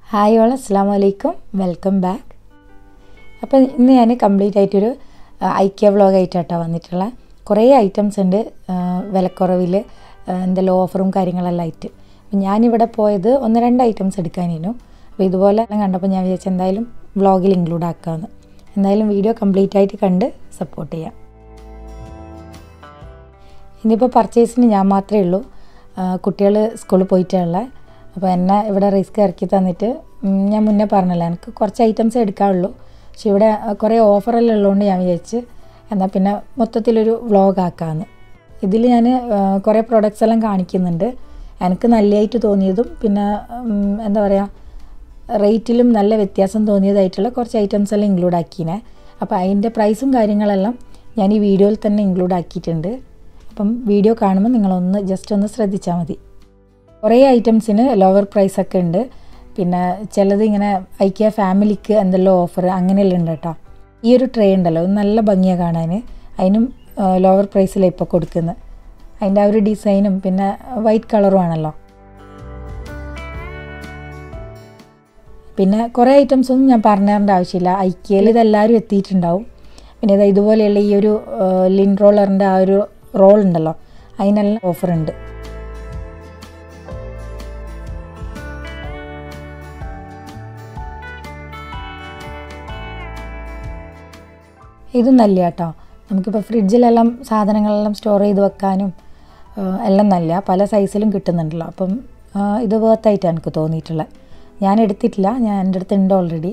hi all അസ്സാം വലൈക്കും welcome back അപ്പോൾ ഇന്ന് ഞാൻ കംപ്ലീറ്റ് ആയിട്ടൊരു ഐക്യ വ്ളോഗായിട്ടാട്ടോ വന്നിട്ടുള്ള കുറേ ഐറ്റംസ് ഉണ്ട് ആ, വിലക്കുറവിൽ ആ, എന്തെല്ലാം ഓഫറും കാര്യങ്ങളെല്ലാം ആയിട്ട് അപ്പം ഞാനിവിടെ പോയത് ഒന്ന് രണ്ട് ഐറ്റംസ് എടുക്കാനിരുന്നു അപ്പോൾ ഇതുപോലെ എല്ലാം കണ്ടപ്പോൾ ഞാൻ വിചാരിച്ചു എന്തായാലും വ്ളോഗിൽ ഇൻക്ലൂഡ് ആക്കാമെന്ന് എന്തായാലും വീഡിയോ കംപ്ലീറ്റ് ആയിട്ട് കണ്ട് സപ്പോർട്ട് ചെയ്യാം ഇനിയിപ്പോൾ പർച്ചേസിന് ഞാൻ മാത്രമേ ഉള്ളൂ കുട്ടികൾ സ്കൂളിൽ പോയിട്ടുള്ള അപ്പോൾ എന്നെ ഇവിടെ റിസ്ക് ഇറക്കി തന്നിട്ട് ഉം, ഞാൻ മുന്നേ പറഞ്ഞല്ലോ എനിക്ക് കുറച്ച് ഐറ്റംസ് എടുക്കാനുള്ളൂ പക്ഷെ ഇവിടെ ആ, കുറേ ഓഫറെല്ലാം ഉള്ളതുകൊണ്ട് ഞാൻ വിചാരിച്ച് എന്നാൽ പിന്നെ മൊത്തത്തിലൊരു വ്ളോഗ് ആക്കാമെന്ന് ഇതിൽ ഞാൻ കുറേ പ്രൊഡക്ട്സ് എല്ലാം കാണിക്കുന്നുണ്ട് എനിക്ക് നല്ലതായിട്ട് തോന്നിയതും പിന്നെ ഉം, എന്താ പറയുക റേറ്റിലും നല്ല വ്യത്യാസം തോന്നിയതായിട്ടുള്ള കുറച്ച് ഐറ്റംസ് എല്ലാം ഇൻക്ലൂഡ് ആക്കിനെ അപ്പോൾ അതിൻ്റെ പ്രൈസും കാര്യങ്ങളെല്ലാം ഞാൻ ഈ വീഡിയോയിൽ തന്നെ ഇൻക്ലൂഡ് ആക്കിയിട്ടുണ്ട് അപ്പം വീഡിയോ കാണുമ്പോൾ നിങ്ങളൊന്ന് ജസ്റ്റ് ഒന്ന് ശ്രദ്ധിച്ചാൽ മതി കുറേ ഐറ്റംസിന് ലോവർ പ്രൈസൊക്കെ ഉണ്ട് പിന്നെ ചിലത് ഇങ്ങനെ ഐക്യ ഫാമിലിക്ക് എന്തെല്ലാം ഓഫർ അങ്ങനെയെല്ലാം ഉണ്ട് കേട്ടോ ഈ ഒരു ട്രേ ഉണ്ടല്ലോ ഇത് നല്ല ഭംഗിയാണ് കാണാൻ അതിനും ലോവർ പ്രൈസിലാണ് ഇപ്പോൾ കൊടുക്കുന്നത് അതിൻ്റെ ആ ഒരു ഡിസൈനും പിന്നെ വൈറ്റ് കളറും ആണല്ലോ പിന്നെ കുറേ ഐറ്റംസ് ഒന്നും ഞാൻ പറഞ്ഞു തരേണ്ട ആവശ്യമില്ല ഐക്യയിൽ ഇതെല്ലാവരും എത്തിയിട്ടുണ്ടാവും പിന്നെ ഇത് ഇതുപോലെയുള്ള ഈ ഒരു ലിൻ റോളറിൻ്റെ ആ ഒരു റോൾ ഉണ്ടല്ലോ അതിനെല്ലാം ഓഫർ ഉണ്ട് ഇതും നല്ല കേട്ടോ നമുക്കിപ്പോൾ ഫ്രിഡ്ജിലെല്ലാം സാധനങ്ങളെല്ലാം സ്റ്റോർ ചെയ്ത് വെക്കാനും ആ, എല്ലാം നല്ല പല സൈസിലും കിട്ടുന്നുണ്ടല്ലോ അപ്പം ആ, ഇത് വേർത്തായിട്ടാണ് എനിക്ക് തോന്നിയിട്ടുള്ളത് ഞാൻ എടുത്തിട്ടില്ല ഞാൻ എൻ്റെ അടുത്ത് ഉണ്ട് ഓൾറെഡി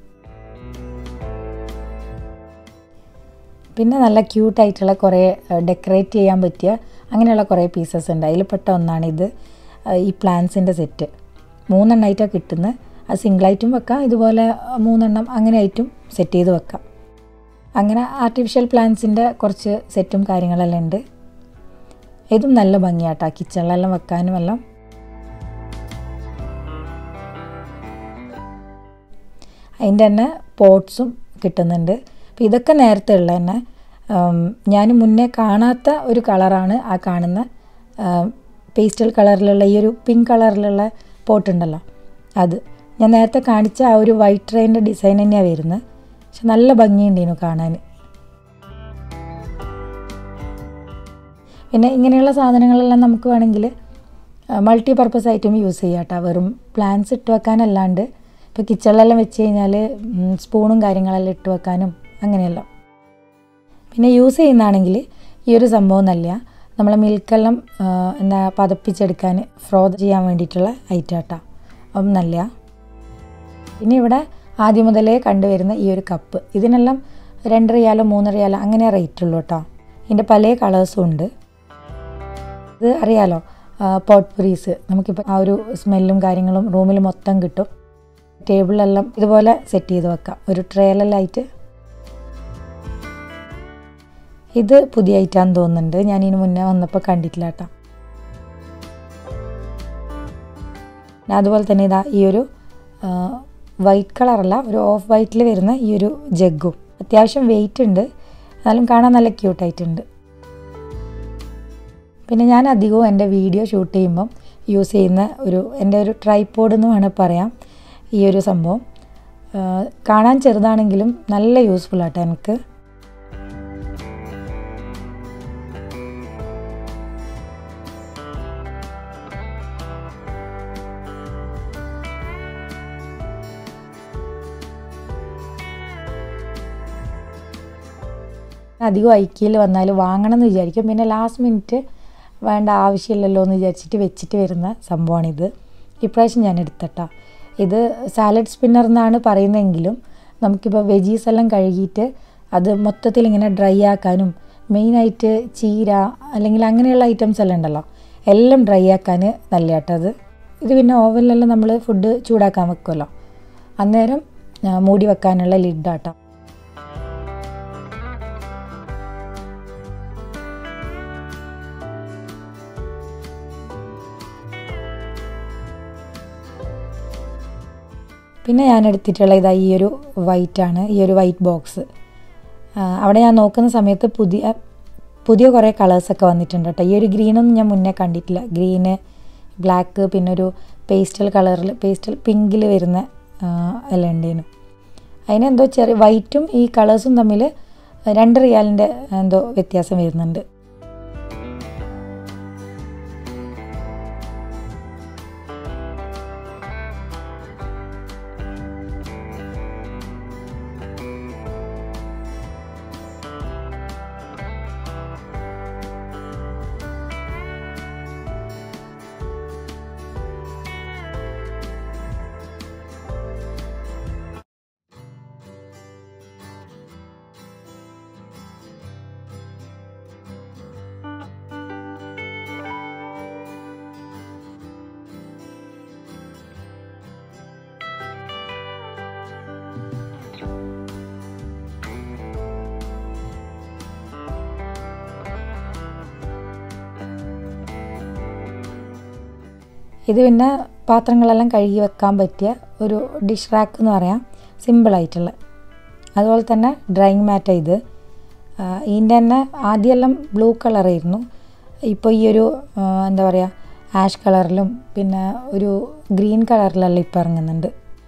പിന്നെ നല്ല ക്യൂട്ടായിട്ടുള്ള കുറേ ഡെക്കറേറ്റ് ചെയ്യാൻ പറ്റിയ അങ്ങനെയുള്ള കുറേ പീസസ് ഉണ്ട് അതിൽ പെട്ട ഒന്നാണ് ഇത് ആ, ഈ പ്ലാന്റ്സിൻ്റെ സെറ്റ് മൂന്നെണ്ണമായിട്ടാണ് കിട്ടുന്നത് അത് സിംഗിളായിട്ടും വെക്കാം ഇതുപോലെ മൂന്നെണ്ണം അങ്ങനെ ആയിട്ടും സെറ്റ് ചെയ്ത് വെക്കാം അങ്ങനെ ആർട്ടിഫിഷ്യൽ പ്ലാന്റ്സിൻ്റെ കുറച്ച് സെറ്റും കാര്യങ്ങളെല്ലാം ഉണ്ട് ഇതും നല്ല ഭംഗിയാട്ടോ കിച്ചണിലെല്ലാം വെക്കാനും എല്ലാം അതിൻ്റെ തന്നെ പോട്ട്സും കിട്ടുന്നുണ്ട് അപ്പോൾ ഇതൊക്കെ നേരത്തെ ഉള്ള തന്നെ ഞാൻ മുന്നേ കാണാത്ത ഒരു കളറാണ് ആ കാണുന്ന പേസ്റ്റൽ കളറിലുള്ള ഈ ഒരു പിങ്ക് കളറിലുള്ള പോട്ട് ഉണ്ടല്ലോ അത് ഞാൻ നേരത്തെ കാണിച്ച ആ ഒരു വൈറ്റ് ട്രെയിൻ്റെ ഡിസൈൻ തന്നെയാണ് വരുന്നത് പക്ഷെ നല്ല ഭംഗിയുണ്ടേനു കാണാൻ പിന്നെ ഇങ്ങനെയുള്ള സാധനങ്ങളെല്ലാം നമുക്ക് വേണമെങ്കിൽ മൾട്ടി പർപ്പസ് ആയിട്ടും യൂസ് ചെയ്യാം കേട്ടോ വെറും പ്ലാന്റ്സ് ഇട്ട് വെക്കാനല്ലാണ്ട് ഇപ്പോൾ കിച്ചണിലെല്ലാം വെച്ച് കഴിഞ്ഞാൽ സ്പൂണും കാര്യങ്ങളെല്ലാം ഇട്ട് വെക്കാനും അങ്ങനെയെല്ലാം പിന്നെ യൂസ് ചെയ്യുന്നതാണെങ്കിൽ ഈ ഒരു സംഭവം നല്ല നമ്മളെ മിൽക്കെല്ലാം ആ, എന്താ പതപ്പിച്ചെടുക്കാൻ ഫ്രോത് ചെയ്യാൻ വേണ്ടിയിട്ടുള്ള ഐറ്റം കേട്ടോ അപ്പം നല്ല പിന്നെ ഇവിടെ ആദ്യം മുതലേ കണ്ടുവരുന്ന ഈ ഒരു കപ്പ് ഇതിനെല്ലാം രണ്ട് റിയാലോ മൂന്ന് റിയാലോ അങ്ങനെ റേറ്റ് ഉള്ളൂ കേട്ടോ ഇതിൻ്റെ പല കളേഴ്സും ഉണ്ട് ഇത് അറിയാലോ പോട്ട് പുരീസ് നമുക്കിപ്പോൾ ആ ഒരു സ്മെല്ലും കാര്യങ്ങളും റൂമിൽ മൊത്തം കിട്ടും ടേബിളിലെല്ലാം ഇതുപോലെ സെറ്റ് ചെയ്ത് വെക്കാം ഒരു ട്രേലെല്ലാം ആയിട്ട് ഇത് പുതിയ ഐറ്റാന്ന് തോന്നുന്നുണ്ട് ഞാൻ ഇതിന് മുന്നേ വന്നപ്പോൾ കണ്ടിട്ടില്ല കേട്ടോ പിന്നെ അതുപോലെ തന്നെ ഇതാ ഈ ഒരു വൈറ്റ് കളറല്ല ഒരു ഓഫ് വൈറ്റിൽ വരുന്ന ഈ ഒരു ജഗ്ഗും അത്യാവശ്യം വെയിറ്റ് ഉണ്ട് എന്നാലും കാണാൻ നല്ല ക്യൂട്ടായിട്ടുണ്ട് പിന്നെ ഞാൻ അധികവും എൻ്റെ വീഡിയോ ഷൂട്ട് ചെയ്യുമ്പം യൂസ് ചെയ്യുന്ന ഒരു എൻ്റെ ഒരു ട്രൈപ്പോഡ് എന്ന് വേണമെങ്കിൽ പറയാം ഈ ഒരു സംഭവം ആ, കാണാൻ ചെറുതാണെങ്കിലും നല്ല യൂസ്ഫുൾ ആട്ടോ എനിക്ക് അധികം ഐക്യയിൽ വന്നാൽ വാങ്ങണം എന്ന് വിചാരിക്കും പിന്നെ ലാസ്റ്റ് മിനിറ്റ് വേണ്ട ആവശ്യമില്ലല്ലോ എന്ന് വിചാരിച്ചിട്ട് വെച്ചിട്ട് വരുന്ന സംഭവമാണിത് ഇപ്രാവശ്യം ഞാൻ എടുത്തട്ടാ ഇത് സാലഡ് സ്പിന്നർ എന്നാണ് പറയുന്നതെങ്കിലും നമുക്കിപ്പോൾ വെജീസ് എല്ലാം കഴുകിയിട്ട് അത് മൊത്തത്തിൽ ഇങ്ങനെ ഡ്രൈ ആക്കാനും മെയിനായിട്ട് ചീര അല്ലെങ്കിൽ അങ്ങനെയുള്ള ഐറ്റംസ് എല്ലാം ഉണ്ടല്ലോ എല്ലാം ഡ്രൈ ആക്കാൻ നല്ല കേട്ടോ അത് ഇത് പിന്നെ ഓവനിലെല്ലാം നമ്മൾ ഫുഡ് ചൂടാക്കാൻ വെക്കുമല്ലോ അന്നേരം ആ, മൂടി വെക്കാനുള്ള ലിഡാട്ടോ പിന്നെ ഞാൻ എടുത്തിട്ടുള്ള ഇതാ ഈ ഒരു white ആണ് ഈ ഒരു വൈറ്റ് ബോക്സ് അവിടെ ഞാൻ നോക്കുന്ന സമയത്ത് പുതിയ പുതിയ കുറേ കളേഴ്സൊക്കെ വന്നിട്ടുണ്ട് കേട്ടോ ഈ ഒരു ഗ്രീനൊന്നും ഞാൻ മുന്നേ കണ്ടിട്ടില്ല ഗ്രീന് ബ്ലാക്ക് പിന്നെ ഒരു പേസ്റ്റൽ കളറിൽ പേസ്റ്റൽ പിങ്കിൽ വരുന്ന ആ, എല്ലാം ഉണ്ടേനു അതിനെന്തോ ചെറിയ വൈറ്റും ഈ കളേഴ്സും തമ്മിൽ രണ്ട് റിയാലിൻ്റെ എന്തോ വ്യത്യാസം വരുന്നുണ്ട് ഇത് പിന്നെ പാത്രങ്ങളെല്ലാം കഴുകി വെക്കാൻ പറ്റിയ ഒരു ഡിഷ് റാക്ക് എന്ന് പറയാം സിമ്പിളായിട്ടുള്ള അതുപോലെ തന്നെ ഡ്രൈയിങ് മാറ്റ ഇത് ആ, ഇതിൻ്റെ തന്നെ ആദ്യമെല്ലാം ബ്ലൂ കളറായിരുന്നു ഇപ്പോൾ ഈ ഒരു ആ, എന്താ പറയുക ആഷ് കളറിലും പിന്നെ ഒരു ഗ്രീൻ കളറിലെല്ലാം ഇപ്പോൾ ഇറങ്ങുന്നുണ്ട്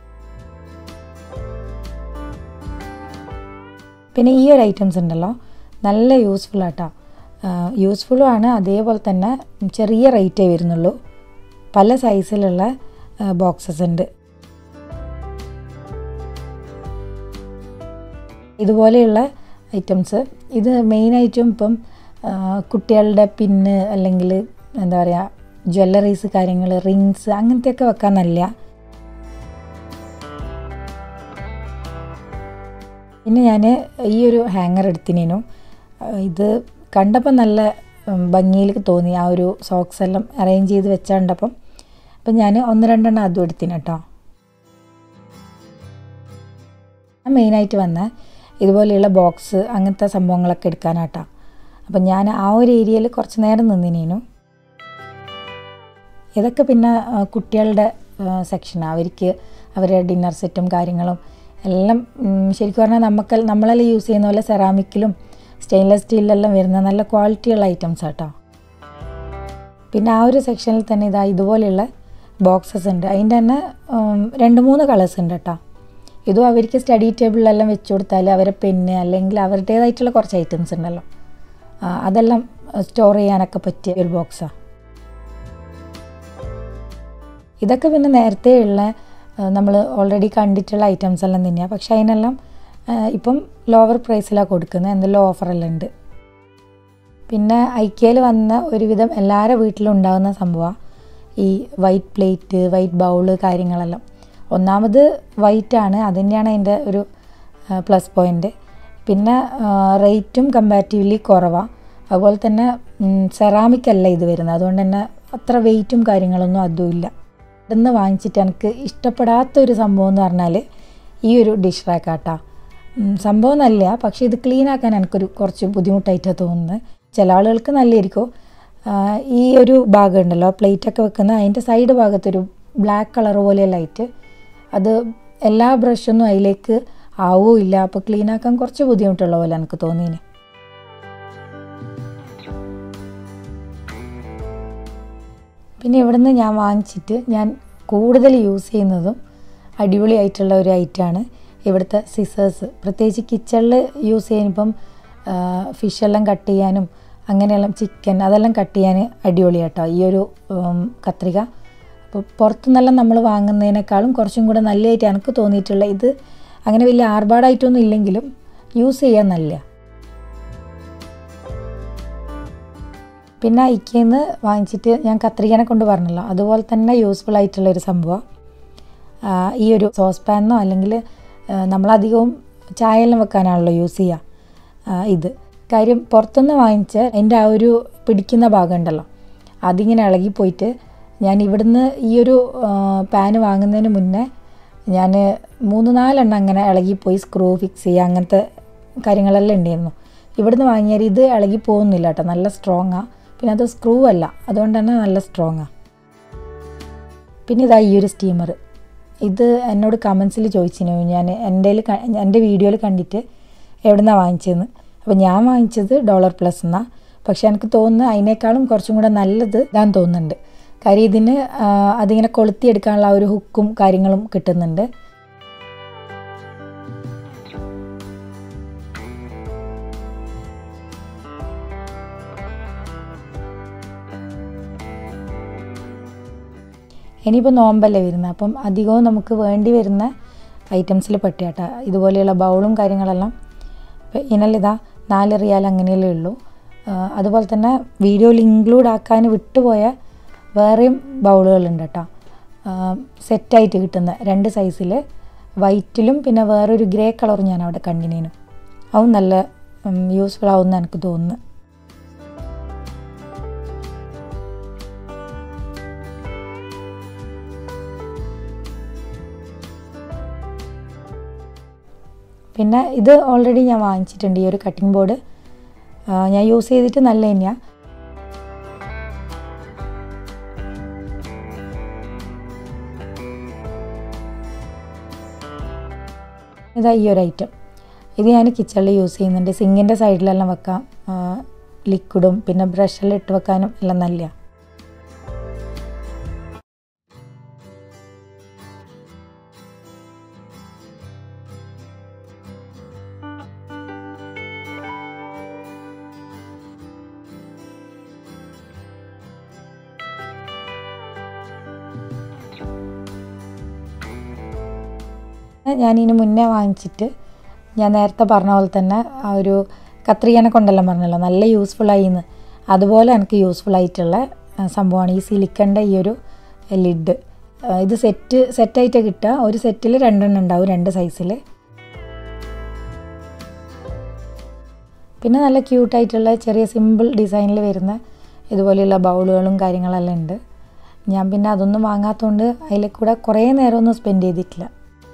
പിന്നെ ഈ ഒരു ഐറ്റംസ് ഉണ്ടല്ലോ നല്ല യൂസ്ഫുൾ ആട്ടോ യൂസ്ഫുള്ളും ആണ് അതേപോലെ തന്നെ ചെറിയ റേറ്റേ വരുന്നുള്ളൂ പല സൈസിലുള്ള ബോക്സസ് ഉണ്ട് ഇതുപോലെയുള്ള ഐറ്റംസ് ഇത് മെയിനായിട്ടും ഇപ്പം ആ, കുട്ടികളുടെ പിന്ന് അല്ലെങ്കിൽ എന്താ പറയുക ജ്വല്ലറീസ് കാര്യങ്ങൾ റിങ്സ് അങ്ങനത്തെയൊക്കെ വെക്കാൻ നല്ല പിന്നെ ഞാൻ ഈ ഒരു ഹാങ്ങർ എടുത്തിനേനു ഇത് കണ്ടപ്പോൾ നല്ല ഭംഗിയിൽ തോന്നി ആ ഒരു സോക്സ് എല്ലാം അറേഞ്ച് ചെയ്ത് വെച്ച കണ്ടപ്പം അപ്പം ഞാൻ ഒന്ന് രണ്ടെണ്ണം അതും എടുത്തിന് കേട്ടോ മെയിനായിട്ട് വന്ന ഇതുപോലെയുള്ള ബോക്സ് അങ്ങനത്തെ സംഭവങ്ങളൊക്കെ എടുക്കാനാട്ടാ അപ്പം ഞാൻ ആ ഒരു ഏരിയയിൽ കുറച്ച് നേരം നിന്നിനേനു ഇതൊക്കെ പിന്നെ ആ, കുട്ടികളുടെ സെക്ഷനാണ് അവർക്ക് അവരുടെ ഡിന്നർ സെറ്റും കാര്യങ്ങളും എല്ലാം ഉം, ശരിക്കും പറഞ്ഞാൽ നമുക്ക് നമ്മളെല്ലാം യൂസ് ചെയ്യുന്ന പോലെ സെറാമിക്കിലും സ്റ്റെയിൻലെസ് സ്റ്റീലിലെല്ലാം വരുന്ന നല്ല ക്വാളിറ്റിയുള്ള ഐറ്റംസ് ആട്ടോ പിന്നെ ആ ഒരു സെക്ഷനിൽ തന്നെ ഇതാ ഇതുപോലെയുള്ള ബോക്സസ് ഉണ്ട് അതിൻ്റെ തന്നെ ഉം, രണ്ട് മൂന്ന് കളേഴ്സ് ഉണ്ട് കേട്ടോ ഇതും അവർക്ക് സ്റ്റഡി ടേബിളിലെല്ലാം വെച്ച് കൊടുത്താൽ അവരെ പെന്ന് അല്ലെങ്കിൽ അവരുടേതായിട്ടുള്ള കുറച്ച് ഐറ്റംസ് ഉണ്ടല്ലോ ആ, അതെല്ലാം സ്റ്റോർ ചെയ്യാനൊക്കെ പറ്റിയ ഒരു ബോക്സാണ് ഇതൊക്കെ പിന്നെ നേരത്തെ ഉള്ള നമ്മൾ ഓൾറെഡി കണ്ടിട്ടുള്ള ഐറ്റംസ് എല്ലാം തന്നെയാണ് പക്ഷെ അതിനെല്ലാം ആ, ഇപ്പം ലോവർ പ്രൈസിലാണ് കൊടുക്കുന്നത് എന്തെല്ലാം ഓഫറെല്ലാം ഉണ്ട് പിന്നെ ഐക്യയിൽ വന്ന ഒരുവിധം എല്ലാവരുടെ വീട്ടിലും ഉണ്ടാകുന്ന സംഭവമാണ് ഈ വൈറ്റ് പ്ലേറ്റ് വൈറ്റ് ബൗള് കാര്യങ്ങളെല്ലാം ഒന്നാമത് വൈറ്റ് ആണ് അത് തന്നെയാണ് അതിൻ്റെ ഒരു പ്ലസ് പോയിൻ്റ് പിന്നെ റേറ്റും കമ്പാരിറ്റീവ്ലി കുറവാണ് അതുപോലെ തന്നെ സെറാമിക് അല്ല ഇത് വരുന്നത് അതുകൊണ്ട് തന്നെ അത്ര വെയിറ്റും കാര്യങ്ങളൊന്നും അതും ഇല്ല ഇവിടുന്ന് വാങ്ങിച്ചിട്ട് എനിക്ക് ഇഷ്ടപ്പെടാത്തൊരു സംഭവം എന്ന് പറഞ്ഞാൽ ഈ ഒരു ഡിഷ് റാക്കാട്ടാ സംഭവം നല്ല പക്ഷേ ഇത് ക്ലീൻ ആക്കാൻ എനിക്കൊരു കുറച്ച് ബുദ്ധിമുട്ടായിട്ടാണ് തോന്നുന്നത് ചില ആളുകൾക്ക് നല്ലതായിരിക്കും ആ, ഈ ഒരു ഭാഗം ഉണ്ടല്ലോ പ്ലേറ്റൊക്കെ വെക്കുന്ന അതിൻ്റെ സൈഡ് ഭാഗത്തൊരു ബ്ലാക്ക് കളർ പോലെ ലൈറ്റ് അത് എല്ലാ ബ്രഷൊന്നും അതിലേക്ക് ആവുമില്ല അപ്പോൾ ക്ലീൻ ആക്കാൻ കുറച്ച് ബുദ്ധിമുട്ടുള്ള പോലെ എനിക്ക് തോന്നിയിന് പിന്നെ ഇവിടുന്ന് ഞാൻ വാങ്ങിച്ചിട്ട് ഞാൻ കൂടുതൽ യൂസ് ചെയ്യുന്നതും അടിപൊളിയായിട്ടുള്ള ഒരു ഐറ്റമാണ് ഇവിടുത്തെ സിസേഴ്സ് പ്രത്യേകിച്ച് കിച്ചണിൽ യൂസ് ചെയ്യുമ്പം ഫിഷെല്ലാം കട്ട് ചെയ്യാനും അങ്ങനെയെല്ലാം ചിക്കൻ അതെല്ലാം കട്ട് ചെയ്യാൻ അടിപൊളിയാട്ടോ ഈ ഒരു ഉം, കത്രിക അപ്പോൾ പുറത്തുനിന്നെല്ലാം നമ്മൾ വാങ്ങുന്നതിനേക്കാളും കുറച്ചും കൂടെ നല്ലതായിട്ട് എനിക്ക് തോന്നിയിട്ടുള്ള ഇത് അങ്ങനെ വലിയ ആർഭാടായിട്ടൊന്നും ഇല്ലെങ്കിലും യൂസ് ചെയ്യാൻ നല്ല പിന്നെ ഇക്കയിൽ വാങ്ങിച്ചിട്ട് ഞാൻ കത്രികനെ കൊണ്ട് പറഞ്ഞല്ലോ അതുപോലെ തന്നെ യൂസ്ഫുൾ ആയിട്ടുള്ള ഒരു സംഭവം ഈ ഒരു സോസ് പാനോ അല്ലെങ്കിൽ നമ്മളധികവും ചായയെല്ലാം വെക്കാനാണല്ലോ യൂസ് ചെയ്യുക ആ, ഇത് കാര്യം പുറത്തുനിന്ന് വാങ്ങിച്ച് എൻ്റെ ആ ഒരു പിടിക്കുന്ന ഭാഗം ഉണ്ടല്ലോ അതിങ്ങനെ ഇളകിപ്പോയിട്ട് ഞാൻ ഇവിടുന്ന് ഈ ഒരു പാന് വാങ്ങുന്നതിന് മുന്നേ ഞാൻ മൂന്ന് നാലെണ്ണം അങ്ങനെ ഇളകിപ്പോയി സ്ക്രൂ ഫിക്സ് ചെയ്യുക അങ്ങനത്തെ കാര്യങ്ങളെല്ലാം ഉണ്ടായിരുന്നു ഇവിടുന്ന് വാങ്ങിയാൽ ഇത് ഇളകി പോകുന്നില്ല കേട്ടോ നല്ല സ്ട്രോങ്ങാണ് പിന്നെ അത് സ്ക്രൂ അല്ല അതുകൊണ്ട് തന്നെ നല്ല സ്ട്രോങ്ങാണ് പിന്നെ ഇതാ ഈ ഒരു സ്റ്റീമർ ഇത് എന്നോട് കമൻസിൽ ചോദിച്ചിരുന്നു ഞാൻ എൻ്റെ എൻ്റെ വീഡിയോയിൽ കണ്ടിട്ട് എവിടുന്നാണ് വാങ്ങിച്ചതെന്ന് അപ്പോൾ ഞാൻ വാങ്ങിച്ചത് ഡോളർ പ്ലസ് എന്നാണ് പക്ഷേ എനിക്ക് തോന്നുന്നു അതിനേക്കാളും കുറച്ചും കൂടെ നല്ലത് ഇതാന്ന് തോന്നുന്നുണ്ട് കാര്യം ഇതിന് ആ, അതിങ്ങനെ കൊളുത്തിയെടുക്കാനുള്ള ആ ഒരു ഹുക്കും കാര്യങ്ങളും കിട്ടുന്നുണ്ട് ഇനിയിപ്പോൾ നോമ്പല്ലേ വരുന്നത് അപ്പം അധികവും നമുക്ക് വേണ്ടി വരുന്ന ഐറ്റംസിൽ പെട്ടിയാട്ടാ ഇതുപോലെയുള്ള ബൗളും കാര്യങ്ങളെല്ലാം ഇപ്പം ഇനലിതാ നാല് റിയാൽ അങ്ങനെയല്ലേ ഉള്ളൂ ആ, അതുപോലെ തന്നെ വീഡിയോയിൽ ഇൻക്ലൂഡ് ആക്കാൻ വിട്ടുപോയ വേറെയും ബൗളുകളുണ്ട് കേട്ടോ സെറ്റായിട്ട് കിട്ടുന്ന രണ്ട് സൈസിൽ വൈറ്റിലും പിന്നെ വേറൊരു ഗ്രേ കളറും ഞാൻ അവിടെ കണ്ടിനേനു അതും നല്ല യൂസ്ഫുൾ ആവുമെന്ന് എനിക്ക് തോന്നുന്നു പിന്നെ ഇത് ഓൾറെഡി ഞാൻ വാങ്ങിച്ചിട്ടുണ്ട് ഈ ഒരു കട്ടിംഗ് ബോർഡ് ഞാൻ യൂസ് ചെയ്തിട്ട് നല്ല തന്നെയാണ് ഇതാ ഈ ഒരു ഐറ്റം ഇത് ഞാൻ കിച്ചണിൽ യൂസ് ചെയ്യുന്നുണ്ട് സിങ്കിൻ്റെ സൈഡിലെല്ലാം വെക്കാം ലിക്വിഡും പിന്നെ ബ്രഷെല്ലാം ഇട്ട് വെക്കാനും എല്ലാം നല്ലതാണ് ഞാനിതിന് മുന്നേ വാങ്ങിച്ചിട്ട് ഞാൻ നേരത്തെ പറഞ്ഞ പോലെ തന്നെ ആ ഒരു കത്രികനെ കൊണ്ടെല്ലാം പറഞ്ഞല്ലോ നല്ല യൂസ്ഫുൾ ആയിന്ന് അതുപോലെ എനിക്ക് യൂസ്ഫുൾ ആയിട്ടുള്ള ആ, സംഭവമാണ് ഈ സിലിക്കൻ്റെ ഈ ഒരു ലിഡ് ഇത് സെറ്റ് സെറ്റായിട്ട് കിട്ടുക ഒരു സെറ്റിൽ രണ്ടെണ്ണം ഉണ്ടാവും രണ്ട് സൈസിൽ പിന്നെ നല്ല ക്യൂട്ടായിട്ടുള്ള ചെറിയ സിമ്പിൾ ഡിസൈനിൽ വരുന്ന ഇതുപോലെയുള്ള ബൗളുകളും കാര്യങ്ങളെല്ലാം ഉണ്ട് ഞാൻ പിന്നെ അതൊന്നും വാങ്ങാത്തതുകൊണ്ട് അതിൽ കൂടെ കുറേ നേരമൊന്നും സ്പെൻഡ് ചെയ്തിട്ടില്ല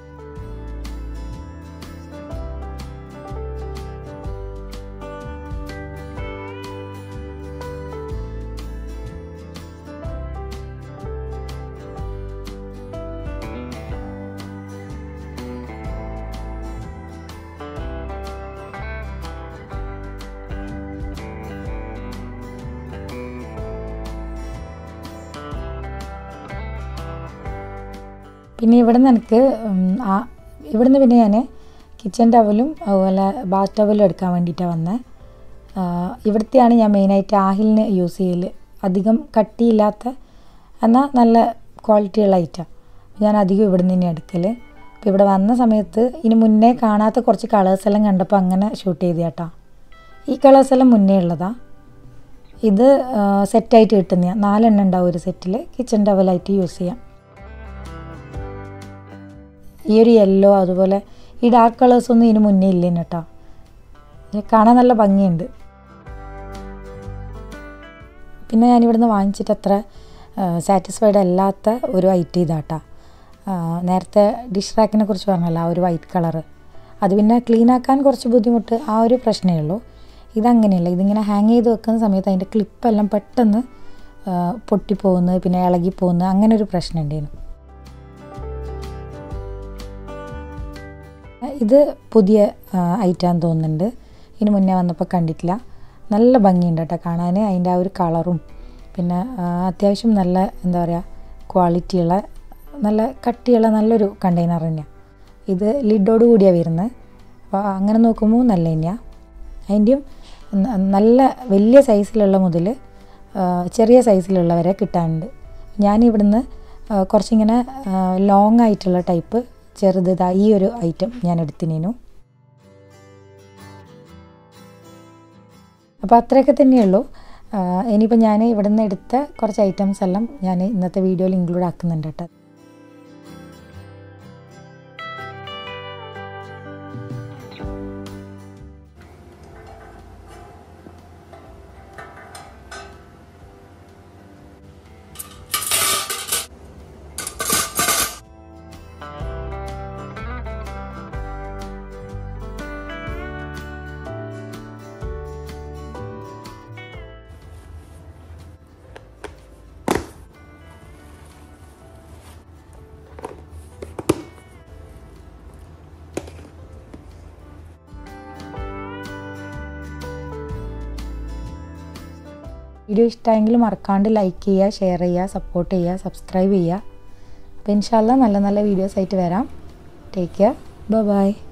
പിന്നെ ഇവിടുന്ന് എനിക്ക് ഉം, ആ ഇവിടുന്ന് പിന്നെ ഞാൻ കിച്ചൺ ടവലും അതുപോലെ ബാത്ത് ടവലും എടുക്കാൻ വേണ്ടിയിട്ടാണ് വന്നത് ഇവിടുത്തെയാണ് ഞാൻ മെയിനായിട്ട് ആഹിലിന് യൂസ് ചെയ്യൽ അധികം കട്ടിയില്ലാത്ത എന്നാൽ നല്ല ക്വാളിറ്റിയുള്ള ഐറ്റം ഞാൻ അധികം ഇവിടുന്ന് തന്നെ എടുക്കൽ അപ്പോൾ ഇവിടെ വന്ന സമയത്ത് ഇനി മുന്നേ കാണാത്ത കുറച്ച് കളേഴ്സ് എല്ലാം കണ്ടപ്പോൾ അങ്ങനെ ഷൂട്ട് ചെയ്ത് കേട്ടോ ഈ കളേഴ്സ് എല്ലാം മുന്നേ ഉള്ളതാണ് ഇത് സെറ്റായിട്ട് കിട്ടുന്ന നാലെണ്ണം ഉണ്ടാവും ഒരു സെറ്റിൽ കിച്ചൺ ടവലായിട്ട് യൂസ് ചെയ്യാം ഈ ഒരു യെല്ലോ അതുപോലെ ഈ ഡാർക്ക് കളേഴ്സ് ഒന്നും ഇതിന് മുന്നേ ഇല്ലേന് കേട്ടോ ഇത് കാണാൻ നല്ല ഭംഗിയുണ്ട് പിന്നെ ഞാൻ ഇവിടുന്ന് വാങ്ങിച്ചിട്ട് അത്ര സാറ്റിസ്ഫൈഡ് അല്ലാത്ത ഒരു ഐറ്റം ഇതാട്ടാ ആ, നേരത്തെ ഡിഷ് റാക്കിനെ കുറിച്ച് പറഞ്ഞല്ലോ ആ ഒരു വൈറ്റ് കളറ് അത് പിന്നെ ക്ലീൻ ആക്കാൻ കുറച്ച് ബുദ്ധിമുട്ട് ആ ഒരു പ്രശ്നമേ ഉള്ളൂ ഇതങ്ങനെയല്ല ഇതിങ്ങനെ ഹാങ് ചെയ്ത് വെക്കുന്ന സമയത്ത് അതിൻ്റെ ക്ലിപ്പെല്ലാം പെട്ടെന്ന് ആ, പൊട്ടിപ്പോകുന്നത് പിന്നെ ഇളകിപ്പോകുന്നത് അങ്ങനെ ഒരു പ്രശ്നം ഉണ്ടായിരുന്നു ഇത് പുതിയ ഐറ്റാന്ന് തോന്നുന്നുണ്ട് ഇതിന് മുന്നേ വന്നപ്പോൾ കണ്ടിട്ടില്ല നല്ല ഭംഗിയുണ്ട് കേട്ടോ കാണാൻ അതിൻ്റെ ആ ഒരു കളറും പിന്നെ ആ, അത്യാവശ്യം നല്ല എന്താ പറയുക ക്വാളിറ്റിയുള്ള നല്ല കട്ടിയുള്ള നല്ലൊരു കണ്ടെയ്നർ തന്നെയാണ് ഇത് ലിഡോട് കൂടിയാണ് വരുന്നത് അപ്പോൾ അങ്ങനെ നോക്കുമ്പോൾ നല്ല തന്നെയാണ് അതിൻ്റെയും ന- നല്ല വലിയ സൈസിലുള്ള മുതൽ ചെറിയ സൈസിലുള്ളവരെ കിട്ടാനുണ്ട് ഞാനിവിടുന്ന് ആ, കുറച്ചിങ്ങനെ ലോങ് ആയിട്ടുള്ള ടൈപ്പ് ചെറുത് ദാ ഈ ഒരു ഐറ്റം ഞാൻ എടുത്തിനു അപ്പോൾ അത്രയൊക്കെ തന്നെയുള്ളൂ ആ, ഇനിയിപ്പോൾ ഞാൻ ഇവിടുന്ന് എടുത്ത കുറച്ച് ഐറ്റംസ് എല്ലാം ഞാൻ ഇന്നത്തെ വീഡിയോയിൽ ഇൻക്ലൂഡ് ആക്കുന്നുണ്ട് കേട്ടോ വീഡിയോ ഇഷ്ടമായെങ്കിൽ മറക്കാണ്ട് ലൈക്ക് ചെയ്യുക ഷെയർ ചെയ്യുക സപ്പോർട്ട് ചെയ്യുക സബ്സ്ക്രൈബ് ചെയ്യുക അപ്പോൾ ഇൻഷാല്ല നല്ല നല്ല വീഡിയോസ് ആയിട്ട് വരാം ടേക്ക് കെയർ ബൈ